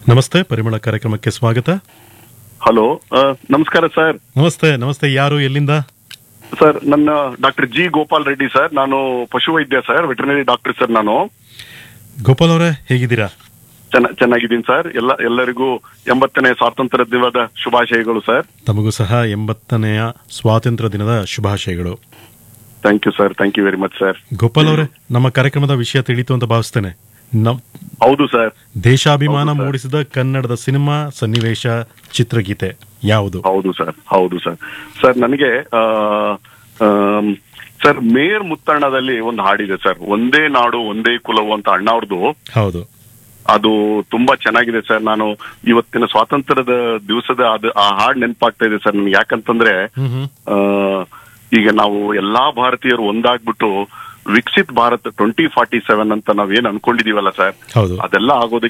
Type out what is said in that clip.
ನಮಸ್ತೆ ಪರಿಮಳ ಕಾರ್ಯಕ್ರಮಕ್ಕೆ ಸ್ವಾಗತ ಹಲೋ ಆ, ನಮಸ್ಕಾರ ಸರ್ ನಮಸ್ತೆ ನಮಸ್ತೆ ಯಾರು ಎಲ್ಲಿಂದ ಸರ್ ನನ್ನ doctor G Gopal Reddy sir ನಾನು ಪಶುವೈದ್ಯ ಸರ್ ವೆಟರ್ನರಿ ಡಾಕ್ಟರ್ ಸರ್ ನಾನು ಗೋಪಾಲ್ ಅವರೇ ಹೇಗಿದ್ದೀರಾ ಚೆನ್ನ ಚೆನ್ನಾಗಿದ್ದೀನಿ ಸರ್ ಎಲ್ಲ ಎಲ್ಲರಿಗೂ ಎಂಬತ್ತನೇ ಸ್ವಾತಂತ್ರ್ಯ ದಿನದ ಶುಭಾಶಯಗಳು ಸರ್ ತಮಗೂ ಸಹ ಎಂಬತ್ತನೆಯ ಸ್ವಾತಂತ್ರ್ಯ ದಿನದ ಶುಭಾಶಯಗಳು thank you sir thank you very much sir Gopal ಅವರೇ ನಮ್ಮ ಕಾರ್ಯಕ್ರಮದ ವಿಷಯ ತಿಳಿತು ಅಂತ ಭಾವಿಸ್ತೇನೆ ನಮ್ ಹೌದು ಸರ್ ದೇಶಾಭಿಮಾನ ಹೌದು, ಸರ್. ಮೂಡಿಸಿದ ಕನ್ನಡದ ಸಿನಿಮಾ ಸನ್ನಿವೇಶ ಚಿತ್ರಗೀತೆ ಯಾವುದು ಹೌದು ಸರ್ ಹೌದು ಸರ್ ಸರ್ ನನಗೆ ಆ, ಆಮ್, ಸರ್ ಮೇಯರ್ ಮುತ್ತಣ್ಣದಲ್ಲಿ ಒಂದು ಹಾಡಿದೆ ಸರ್ ಒಂದೇ ನಾಡು ಒಂದೇ ಕುಲವು ಅಂತ ಅಣ್ಣವ್ರದ್ದು ಹೌದು ಅದು ತುಂಬಾ ಚೆನ್ನಾಗಿದೆ ಸರ್ ನಾನು ಇವತ್ತಿನ ಸ್ವಾತಂತ್ರ್ಯದ ದಿವಸದ ಅದು ಆ ಹಾಡ್ ನೆನಪಾಗ್ತಾ ಇದೆ ಸರ್ ನನ್ಗೆ ಯಾಕಂತಂದ್ರೆ ಹ್ಮ್ ಹ್ಮ್ ಆ, ಈಗ ನಾವು ಎಲ್ಲಾ ಭಾರತೀಯರು ಒಂದಾಗ್ಬಿಟ್ಟು Viksit Bharat twenty forty seven ಅಂತ ನಾವೇನ್ ಅನ್ಕೊಂಡಿದೀವಲ್ಲ ಸರ್ ಹೌದು ಅದೆಲ್ಲ ಆಗೋದಕ್ಕೆ